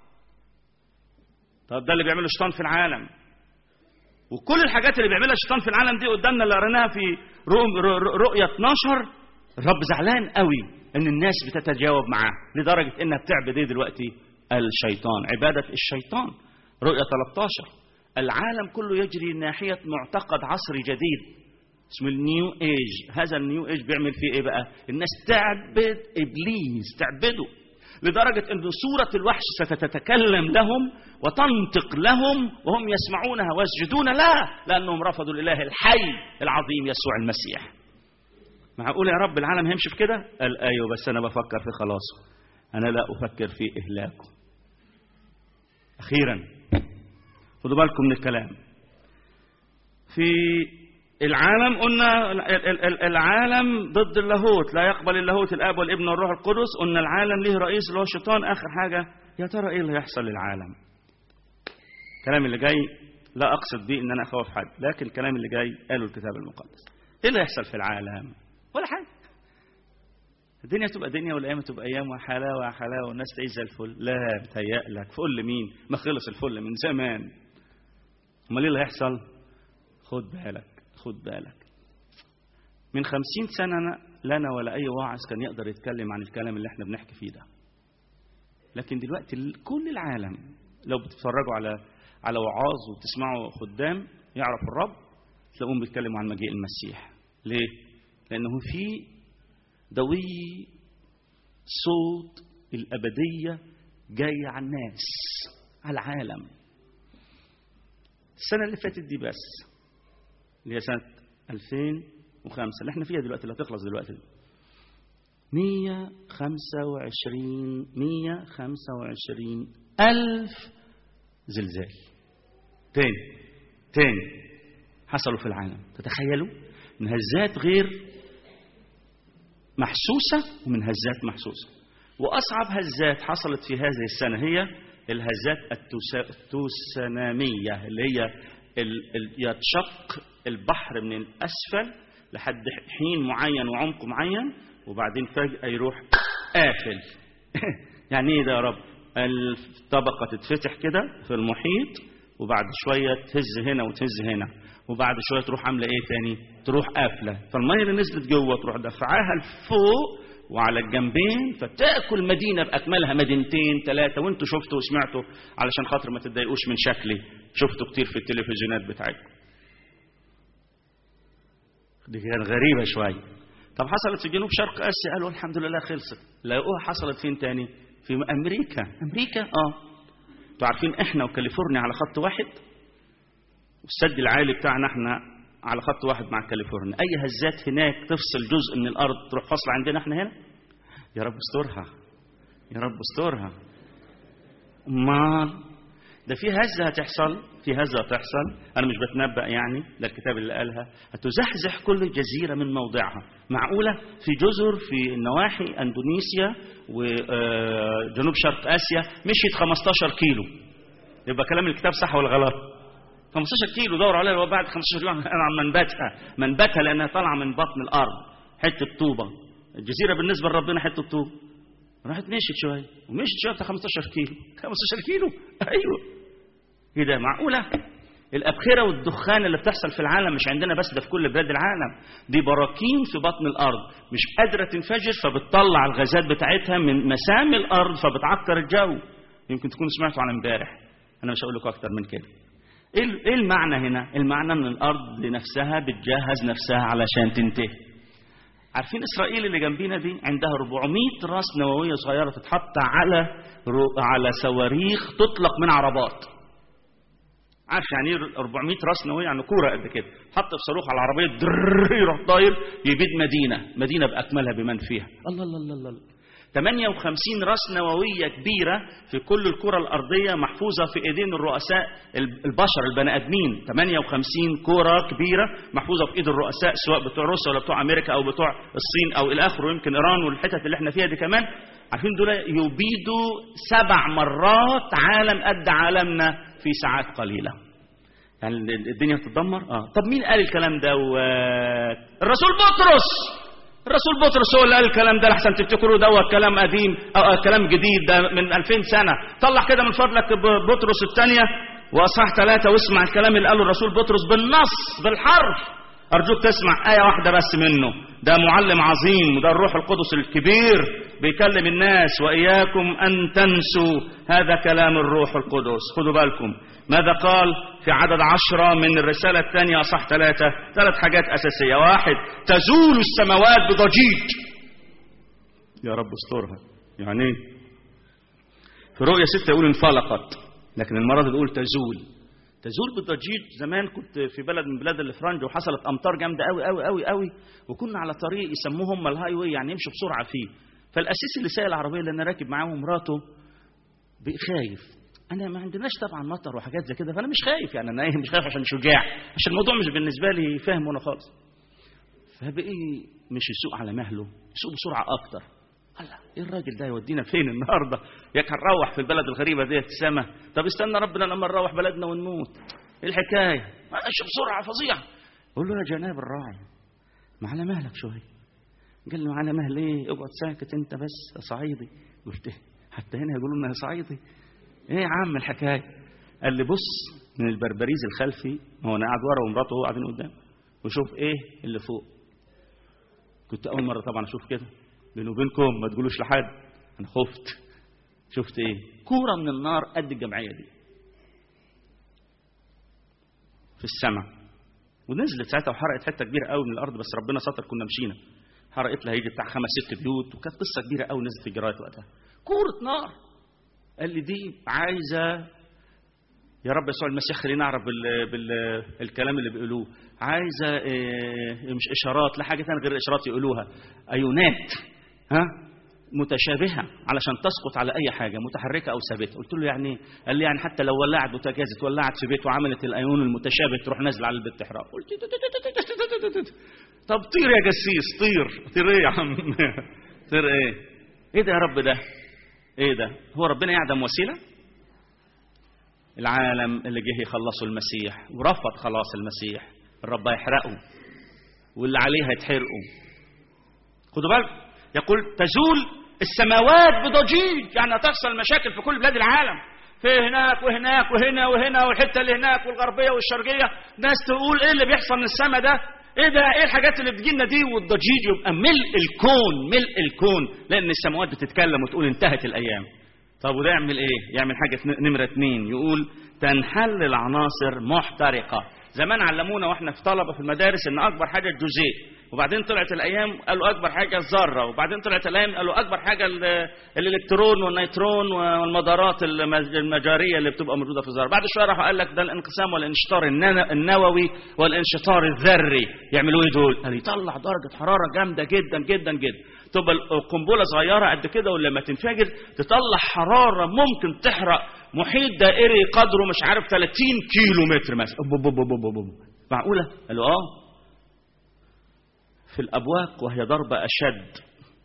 طب ده اللي بيعمله الشيطان في العالم وكل الحاجات اللي بيعملها الشيطان في العالم دي قدامنا اللي قريناها في رؤية 12 الرب زعلان قوي ان الناس بتتجاوب معاه لدرجة انها بتعبد ايه دلوقتي الشيطان عبادة الشيطان رؤية 13 العالم كله يجري ناحية معتقد عصري جديد اسمه النيو ايج هذا النيو ايج بيعمل فيه ايه بقى الناس تعبد ابليس تعبده لدرجة أن صورة الوحش ستتكلم لهم وتنطق لهم وهم يسمعونها ويسجدون لها لأنهم رفضوا الإله الحي العظيم يسوع المسيح معقول يا رب العالم هيمشي في كده قال أيوه بس أنا بفكر في خلاصه أنا لا أفكر في إهلاكه أخيرا خدوا بالكم من الكلام في العالم قلنا العالم ضد اللاهوت لا يقبل اللاهوت الاب والابن والروح القدس قلنا العالم ليه رئيس اللي هو الشيطان اخر حاجه يا ترى ايه اللي هيحصل للعالم الكلام اللي جاي لا اقصد بيه ان انا اخوف حد لكن الكلام اللي جاي قاله الكتاب المقدس ايه اللي هيحصل في العالم ولا حاجه الدنيا تبقى دنيا والايام تبقى ايام وحلاوه حلاوه والناس تعيش زي الفل لا بتهيألك فل مين ما خلص الفل من زمان امال ايه اللي هيحصل خد بالك خد بالك من خمسين سنة لنا ولا أي واعظ كان يقدر يتكلم عن الكلام اللي احنا بنحكي فيه ده لكن دلوقتي كل العالم لو بتتفرجوا على على وعاظ وتسمعوا خدام يعرفوا الرب تلاقوهم بيتكلموا عن مجيء المسيح ليه؟ لأنه في دوي صوت الأبدية جاي على الناس على العالم السنة اللي فاتت دي بس اللي هي سنة 2005 اللي احنا فيها دلوقتي اللي هتخلص دلوقتي 125 125 ألف زلزال تاني تاني حصلوا في العالم تتخيلوا من هزات غير محسوسة ومن هزات محسوسة وأصعب هزات حصلت في هذه السنة هي الهزات التسونامية اللي هي ال ال يتشق البحر من الأسفل لحد حين معين وعمق معين وبعدين فجأة يروح قافل يعني ايه ده يا رب الطبقة تتفتح كده في المحيط وبعد شوية تهز هنا وتهز هنا وبعد شوية تروح عاملة ايه تاني تروح قافلة فالمية اللي نزلت جوه تروح دفعاها لفوق وعلى الجنبين فتاكل مدينه باكملها مدينتين ثلاثه وانتوا شفتوا وسمعتوا علشان خاطر ما تتضايقوش من شكلي شفتوا كتير في التلفزيونات بتاعتكم دي كانت غريبه شويه طب حصلت في جنوب شرق اسيا قالوا الحمد لله خلصت لقوها حصلت فين تاني في امريكا امريكا اه انتوا عارفين احنا وكاليفورنيا على خط واحد والسد العالي بتاعنا احنا على خط واحد مع كاليفورنيا اي هزات هناك تفصل جزء من الارض تروح فاصله عندنا احنا هنا يا رب استرها يا رب استرها امال ده في هزه هتحصل في هزه هتحصل انا مش بتنبأ يعني ده الكتاب اللي قالها هتزحزح كل جزيره من موضعها معقوله في جزر في نواحي اندونيسيا وجنوب شرق اسيا مشيت 15 كيلو يبقى كلام الكتاب صح ولا غلط 15 كيلو دور عليها بعد 15 يوم عن منبتها منبتها لانها طالعه من بطن الارض حته طوبه الجزيره بالنسبه لربنا حته طوب راحت مشيت شويه ومشيت شويه بتاع 15 كيلو 15 كيلو ايوه ايه ده معقوله الابخره والدخان اللي بتحصل في العالم مش عندنا بس ده في كل بلاد العالم دي براكين في بطن الارض مش قادره تنفجر فبتطلع الغازات بتاعتها من مسام الارض فبتعكر الجو يمكن تكونوا سمعتوا عن امبارح انا مش هقول لكم اكتر من كده ايه المعنى هنا المعنى ان الارض نفسها بتجهز نفسها علشان تنتهي عارفين اسرائيل اللي جنبينا دي عندها 400 راس نوويه صغيره تتحط على رو... على صواريخ تطلق من عربات عارف يعني ايه 400 راس نوويه يعني كوره قد كده حط في صاروخ على العربيه در يروح طاير يبيد مدينه مدينه باكملها بمن فيها الله الله الله الله, الله. 58 راس نووية كبيرة في كل الكرة الأرضية محفوظة في إيدين الرؤساء البشر البني آدمين 58 كرة كبيرة محفوظة في إيد الرؤساء سواء بتوع روسيا ولا بتوع أمريكا أو بتوع الصين أو إلى آخره يمكن إيران والحتت اللي إحنا فيها دي كمان عارفين دول يبيدوا سبع مرات عالم قد عالمنا في ساعات قليلة يعني الدنيا تتدمر اه طب مين قال الكلام ده الرسول بطرس الرسول بطرس هو اللي قال الكلام ده لحسن تفتكروا دوت كلام قديم او كلام جديد ده من 2000 سنه طلع كده من فضلك بطرس الثانيه واصحاح ثلاثه واسمع الكلام اللي قاله الرسول بطرس بالنص بالحرف ارجوك تسمع ايه واحده بس منه ده معلم عظيم وده الروح القدس الكبير بيكلم الناس واياكم ان تنسوا هذا كلام الروح القدس خدوا بالكم ماذا قال في عدد عشرة من الرسالة الثانية أصح ثلاثة ثلاث حاجات أساسية واحد تزول السماوات بضجيج يا رب استرها يعني ايه في رؤية ستة يقول انفلقت لكن المرة دي بيقول تزول تزول بالضجيج زمان كنت في بلد من بلاد الفرنج وحصلت امطار جامده قوي قوي قوي قوي وكنا على طريق يسموه هم الهاي واي يعني يمشوا بسرعه فيه فالاسيس اللي سايق العربيه اللي انا راكب معاه ومراته خايف انا ما عندناش طبعا مطر وحاجات زي كده فانا مش خايف يعني انا مش خايف عشان شجاع عشان الموضوع مش بالنسبه لي فاهم وانا خالص فبقي مش يسوق على مهله يسوق بسرعه اكتر الله ايه الراجل ده يودينا فين النهارده يا كان نروح في البلد الغريبه ديت السما طب استنى ربنا لما نروح بلدنا ونموت ايه الحكايه ماشي بسرعه فظيعه قول له يا جناب الراعي ما على مهلك شويه قال له على مهل ايه اقعد ساكت انت بس يا صعيدي قلت حتى هنا يقولوا لنا يا صعيدي ايه يا عم الحكايه قال لي بص من البربريز الخلفي هو انا قاعد ورا ومراته وهو قاعدين قدام وشوف ايه اللي فوق كنت اول مره طبعا اشوف كده بيني وبينكم ما تقولوش لحد انا خفت شفت ايه كوره من النار قد الجمعيه دي في السماء ونزلت ساعتها وحرقت حته كبيره قوي من الارض بس ربنا ستر كنا مشينا حرقت لها يجي بتاع خمس ست بيوت وكانت قصه كبيره قوي نزلت في الجرايد وقتها كوره نار قال لي دي عايزه يا رب يسوع المسيح خلينا نعرف بال... بال... الكلام اللي بيقولوه عايزه إيه مش اشارات لا حاجه ثانيه غير الاشارات يقولوها ايونات ها متشابهه علشان تسقط على اي حاجه متحركه او ثابته قلت له يعني قال لي يعني حتى لو ولعت بوتاجاز اتولعت في بيت وعملت الايون المتشابه تروح نازله على البيت تحرق قلت طب طير يا جسيس طير طير ايه يا عم طير ايه ايه ده يا رب ده ايه ده هو ربنا يعدم وسيله العالم اللي جه يخلصوا المسيح ورفض خلاص المسيح الرب هيحرقه واللي عليه هيتحرقوا خدوا بالكم يقول تزول السماوات بضجيج يعني هتحصل مشاكل في كل بلاد العالم في هناك وهناك وهنا وهنا والحته اللي هناك والغربيه والشرقيه ناس تقول ايه اللي بيحصل من السماء ده ايه ده ايه الحاجات اللي بتجيلنا دي والضجيج يبقى ملء الكون ملء الكون لان السماوات بتتكلم وتقول انتهت الايام طب وده يعمل ايه يعمل حاجه نمره اتنين يقول تنحل العناصر محترقه زمان علمونا واحنا في طلبه في المدارس ان اكبر حاجه الجزيء وبعدين طلعت الايام قالوا اكبر حاجه الذره وبعدين طلعت الايام قالوا اكبر حاجه الالكترون والنيترون والمدارات المجاريه اللي بتبقى موجوده في الذره بعد شويه راح قال لك ده الانقسام والانشطار النووي والانشطار الذري يعملوا ايه دول قال يطلع درجه حراره جامده جدا جدا جدا تبقى القنبله صغيره قد كده ولما تنفجر تطلع حراره ممكن تحرق محيط دائري قدره مش عارف 30 كيلو متر مثلا معقوله قالوا اه في الأبواق وهي ضربة أشد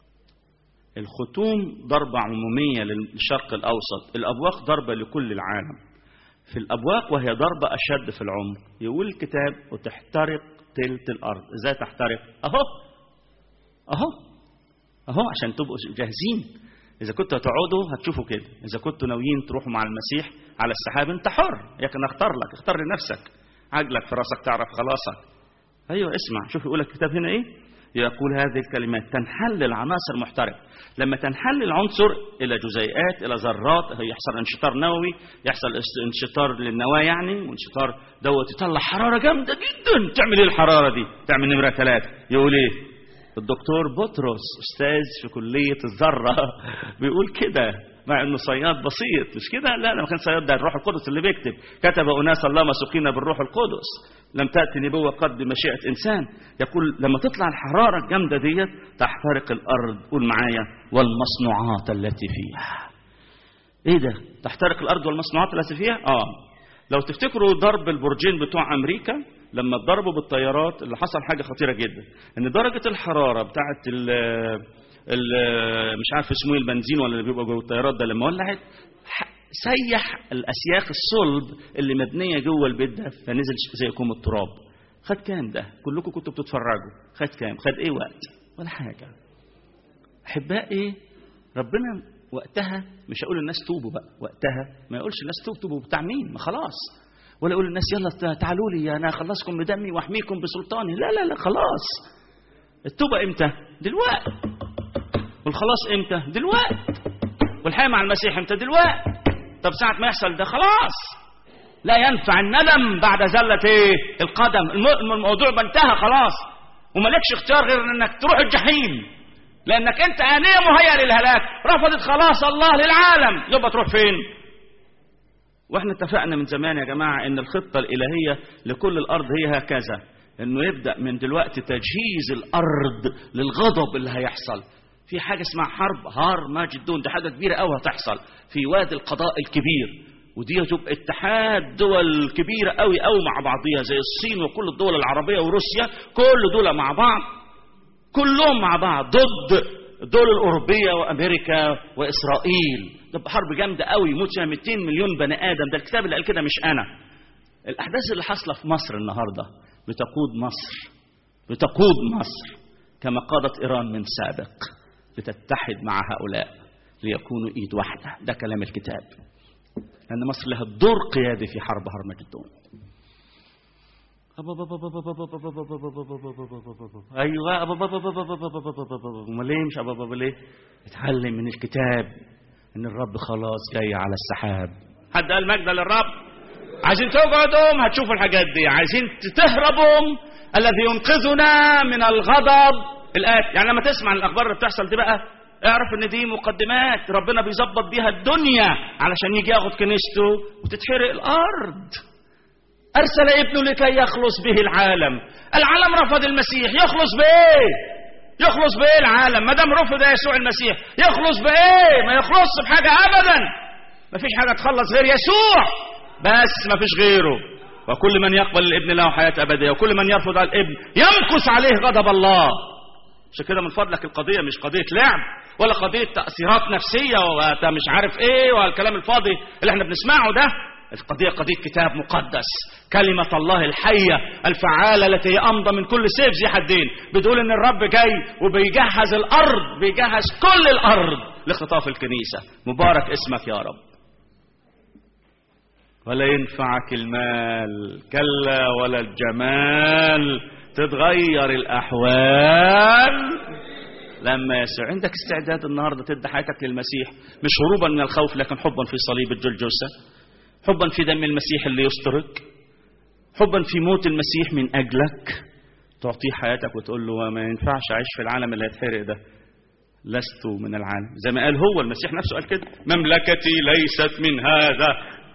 الختوم ضربة عمومية للشرق الأوسط الأبواق ضربة لكل العالم في الأبواق وهي ضربة أشد في العمر يقول الكتاب وتحترق تلت الأرض إزاي تحترق أهو أهو أهو عشان تبقوا جاهزين إذا كنتوا هتقعدوا هتشوفوا كده إذا كنتوا ناويين تروحوا مع المسيح على السحاب أنت حر لكن اختار لك اختار لنفسك عجلك في راسك تعرف خلاصك ايوه اسمع شوف يقول الكتاب هنا ايه يقول هذه الكلمات تنحل العناصر محترقه لما تنحل العنصر الى جزيئات الى ذرات يحصل انشطار نووي يحصل انشطار للنواه يعني وانشطار دوت يطلع حراره جامده جدا تعمل ايه الحراره دي تعمل نمره ثلاثه يقول ايه الدكتور بطرس استاذ في كليه الذره بيقول كده مع انه صياد بسيط مش كده لا لما كان صياد ده الروح القدس اللي بيكتب كتب اناس الله مسوقين بالروح القدس لم تاتي نبوه قد بمشيئه انسان يقول لما تطلع الحراره الجامده ديت تحترق الارض قول معايا والمصنوعات التي فيها ايه ده تحترق الارض والمصنوعات التي فيها اه لو تفتكروا ضرب البرجين بتوع امريكا لما اتضربوا بالطيارات اللي حصل حاجه خطيره جدا ان درجه الحراره بتاعه ال ال مش عارف اسمه ايه البنزين ولا اللي بيبقى جوه الطيارات ده لما ولعت ح- سيح الاسياخ الصلب اللي مبنيه جوه البيت ده فنزل زي كوم التراب خد كام ده كلكم كنتوا بتتفرجوا خد كام خد ايه وقت ولا حاجه احبائي ربنا وقتها مش هقول الناس توبوا بقى وقتها ما يقولش الناس توبوا توبوا بتاع مين ما خلاص ولا يقول الناس يلا تعالوا لي انا اخلصكم بدمي واحميكم بسلطاني لا لا لا خلاص التوبه امتى دلوقتي والخلاص امتى دلوقتي والحياه مع المسيح امتى دلوقتي طب ساعه ما يحصل ده خلاص لا ينفع الندم بعد زله ايه القدم الم- الموضوع بنتهى خلاص وملكش اختيار غير انك تروح الجحيم لانك انت انيه مهيئه للهلاك رفضت خلاص الله للعالم يبقى تروح فين واحنا اتفقنا من زمان يا جماعه ان الخطه الالهيه لكل الارض هي هكذا انه يبدا من دلوقتي تجهيز الارض للغضب اللي هيحصل في حاجه اسمها حرب هار ماجدون دي حاجه كبيره قوي هتحصل في وادي القضاء الكبير ودي هتبقى اتحاد دول كبيره قوي قوي مع بعضيها زي الصين وكل الدول العربيه وروسيا كل دول مع بعض كلهم مع بعض ضد الدول الأوروبية وأمريكا وإسرائيل ده حرب جامدة قوي يموت فيها 200 مليون بني آدم ده الكتاب اللي قال كده مش أنا الأحداث اللي حاصلة في مصر النهاردة بتقود مصر بتقود مصر كما قادت إيران من سابق لتتحد مع هؤلاء ليكونوا إيد واحدة ده كلام الكتاب لأن مصر لها دور قيادي في حرب هرمجدون ايوه امال ليه مش أبا ليه اتعلم من الكتاب ان الرب خلاص جاي على السحاب حد قال مجد للرب عايزين تقعدوا هتشوفوا الحاجات دي عايزين تهربوا الذي ينقذنا من الغضب الآتي يعني لما تسمع الاخبار اللي بتحصل دي بقى اعرف ان دي مقدمات ربنا بيظبط بيها الدنيا علشان يجي ياخد كنيسته وتتحرق الارض أرسل ابنه لكي يخلص به العالم العالم رفض المسيح يخلص بإيه يخلص بإيه العالم ما دام رفض يسوع المسيح يخلص بإيه ما يخلص بحاجة أبدا ما فيش حاجة تخلص غير يسوع بس ما فيش غيره وكل من يقبل الابن له حياة أبدية وكل من يرفض على الابن يمكث عليه غضب الله عشان كده من فضلك القضية مش قضية لعب ولا قضية تأثيرات نفسية وانت مش عارف ايه والكلام الفاضي اللي احنا بنسمعه ده القضية قضية كتاب مقدس كلمة الله الحية الفعالة التي هي أمضى من كل سيف ذي حدين بتقول إن الرب جاي وبيجهز الأرض بيجهز كل الأرض لخطاف الكنيسة مبارك اسمك يا رب ولا ينفعك المال كلا ولا الجمال تتغير الأحوال لما يسوع عندك استعداد النهارده تدي حياتك للمسيح مش هروبا من الخوف لكن حبا في صليب الجلجسه حبا في دم المسيح اللي يسترك حبا في موت المسيح من اجلك تعطيه حياتك وتقول له ما ينفعش اعيش في العالم اللي هيتحرق ده لست من العالم زي ما قال هو المسيح نفسه قال كده مملكتي ليست من هذا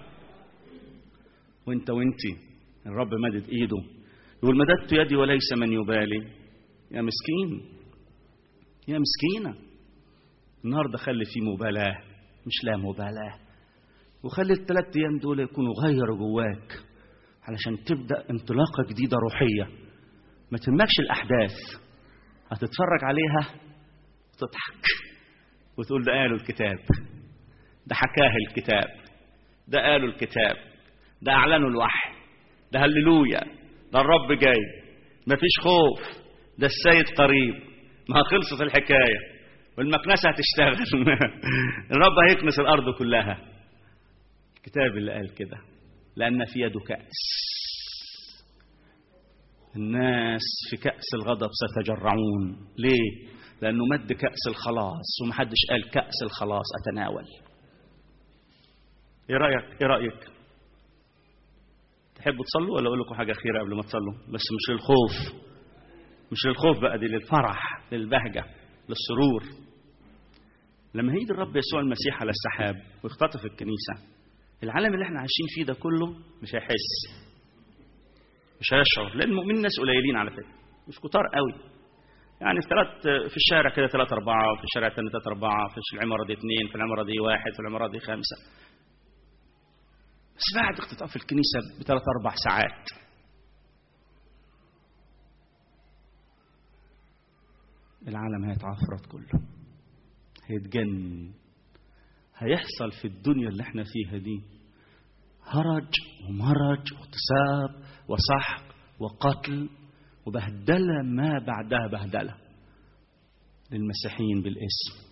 وانت وانتي الرب مدد ايده يقول مددت يدي وليس من يبالي يا مسكين يا مسكينة النهاردة خلي في مبالاة مش لا مبالاة وخلي الثلاث أيام دول يكونوا غيروا جواك علشان تبدأ انطلاقة جديدة روحية ما تهمكش الأحداث هتتفرج عليها وتضحك وتقول ده قالوا الكتاب ده حكاه الكتاب ده قالوا الكتاب ده أعلنوا الوحي ده هللويا ده الرب جاي مفيش خوف ده السيد قريب ما خلصت الحكاية والمكنسة هتشتغل الرب هيكنس الأرض كلها الكتاب اللي قال كده لأن في يده كأس الناس في كأس الغضب ستجرعون ليه؟ لأنه مد كأس الخلاص ومحدش قال كأس الخلاص أتناول إيه رأيك؟ إيه رأيك؟ تحبوا تصلوا ولا أقول لكم حاجة أخيرة قبل ما تصلوا؟ بس مش للخوف مش للخوف بقى دي للفرح للبهجة للسرور لما هيجي الرب يسوع المسيح على السحاب ويختطف الكنيسة العالم اللي احنا عايشين فيه ده كله مش هيحس مش هيشعر لان المؤمنين ناس قليلين على فكره مش كتار قوي يعني في ثلاث في الشارع كده ثلاثة أربعة وفي الشارع الثاني ثلاثة أربعة في العمارة دي اثنين في العمارة دي واحد في العمارة دي خمسة بس بعد اختطاف الكنيسة بثلاث أربع ساعات العالم هيتعفرت كله هيتجن هيحصل في الدنيا اللي احنا فيها دي هرج ومرج واغتصاب وسحق وقتل وبهدلة ما بعدها بهدلة للمسيحيين بالاسم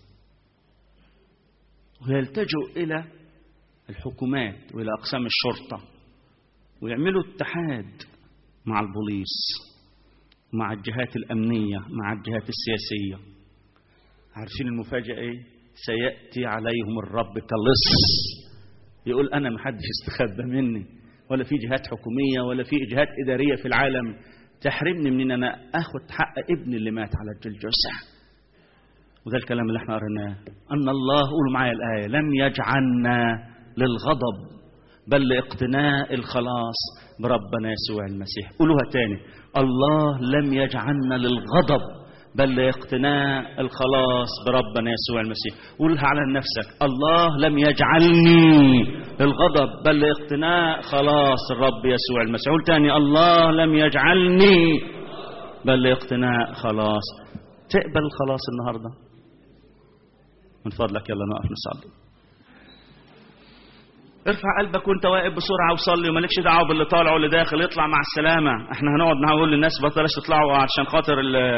ويلتجوا إلى الحكومات وإلى أقسام الشرطة ويعملوا اتحاد مع البوليس مع الجهات الأمنية مع الجهات السياسية عارفين المفاجأة إيه؟ سيأتي عليهم الرب كلص يقول أنا محدش استخبى مني ولا في جهات حكومية ولا في جهات إدارية في العالم تحرمني من ان انا اخد حق ابني اللي مات على الجلجسة وده الكلام اللي احنا قريناه ان الله قولوا معايا الايه لم يجعلنا للغضب بل لاقتناء الخلاص بربنا يسوع المسيح قولوها تاني الله لم يجعلنا للغضب بل لاقتناء الخلاص بربنا يسوع المسيح قولها على نفسك الله لم يجعلني للغضب بل لاقتناء خلاص الرب يسوع المسيح قول تاني الله لم يجعلني بل لاقتناء خلاص تقبل الخلاص النهارده من فضلك يلا نقف نصلي ارفع قلبك وانت واقف بسرعه وصلي ومالكش دعوه باللي طالع واللي داخل اطلع مع السلامه احنا هنقعد نقول للناس بلاش تطلعوا عشان خاطر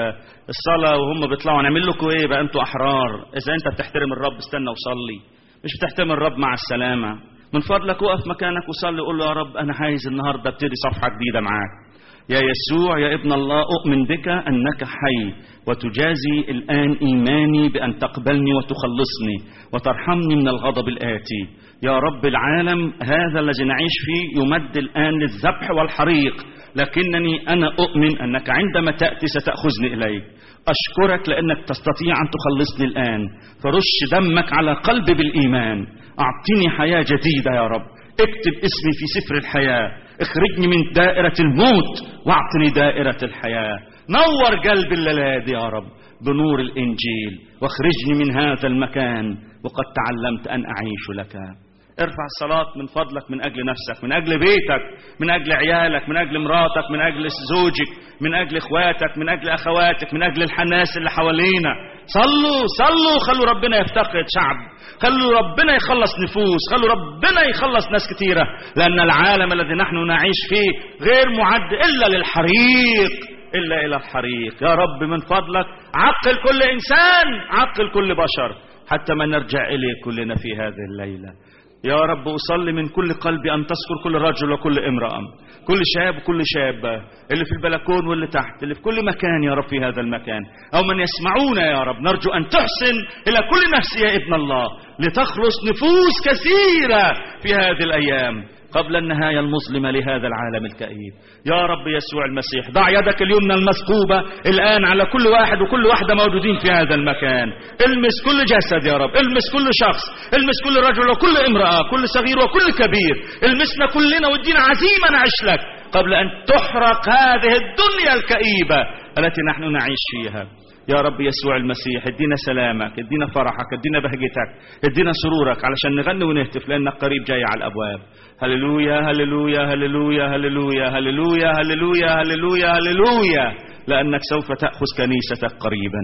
الصلاه وهم بيطلعوا نعمل لكم ايه بقى انتوا احرار اذا انت بتحترم الرب استنى وصلي مش بتحترم الرب مع السلامه من فضلك وقف مكانك وصلي وقول له يا رب انا عايز النهارده ابتدي صفحه جديده معاك يا يسوع يا ابن الله أؤمن بك أنك حي وتجازي الآن إيماني بأن تقبلني وتخلصني وترحمني من الغضب الآتي يا رب العالم هذا الذي نعيش فيه يمد الآن للذبح والحريق لكنني أنا أؤمن أنك عندما تأتي ستأخذني إليك أشكرك لأنك تستطيع أن تخلصني الآن فرش دمك على قلبي بالإيمان أعطني حياة جديدة يا رب اكتب اسمي في سفر الحياة اخرجني من دائرة الموت واعطني دائرة الحياة نور قلب الليلة يا رب بنور الإنجيل واخرجني من هذا المكان وقد تعلمت أن أعيش لك ارفع الصلاة من فضلك من أجل نفسك من أجل بيتك من أجل عيالك من أجل مراتك من أجل زوجك من أجل إخواتك من أجل أخواتك من أجل الحناس اللي حوالينا صلوا صلوا خلوا ربنا يفتقد شعب خلوا ربنا يخلص نفوس خلوا ربنا يخلص ناس كتيرة لأن العالم الذي نحن نعيش فيه غير معد إلا للحريق إلا إلى الحريق يا رب من فضلك عقل كل إنسان عقل كل بشر حتى ما نرجع إليه كلنا في هذه الليلة يا رب أصلي من كل قلبي أن تذكر كل رجل وكل امرأة كل شاب وكل شابة اللي في البلكون واللي تحت اللي في كل مكان يا رب في هذا المكان أو من يسمعونا يا رب نرجو أن تحسن إلى كل نفس يا ابن الله لتخلص نفوس كثيرة في هذه الأيام قبل النهاية المظلمة لهذا العالم الكئيب يا رب يسوع المسيح ضع يدك اليمنى المثقوبة الآن على كل واحد وكل واحدة موجودين في هذا المكان المس كل جسد يا رب المس كل شخص المس كل رجل وكل امرأة كل صغير وكل كبير المسنا كلنا وادينا عزيمة نعيش لك قبل أن تحرق هذه الدنيا الكئيبة التي نحن نعيش فيها يا رب يسوع المسيح ادينا سلامك ادينا فرحك ادينا بهجتك ادينا سرورك علشان نغني ونهتف لانك قريب جاي على الابواب هللويا هللويا هللويا هللويا هللويا هللويا هللويا هللويا لانك سوف تاخذ كنيستك قريبا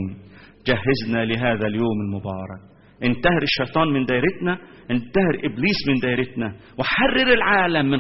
جهزنا لهذا اليوم المبارك انتهر الشيطان من دايرتنا انتهر ابليس من دايرتنا وحرر العالم من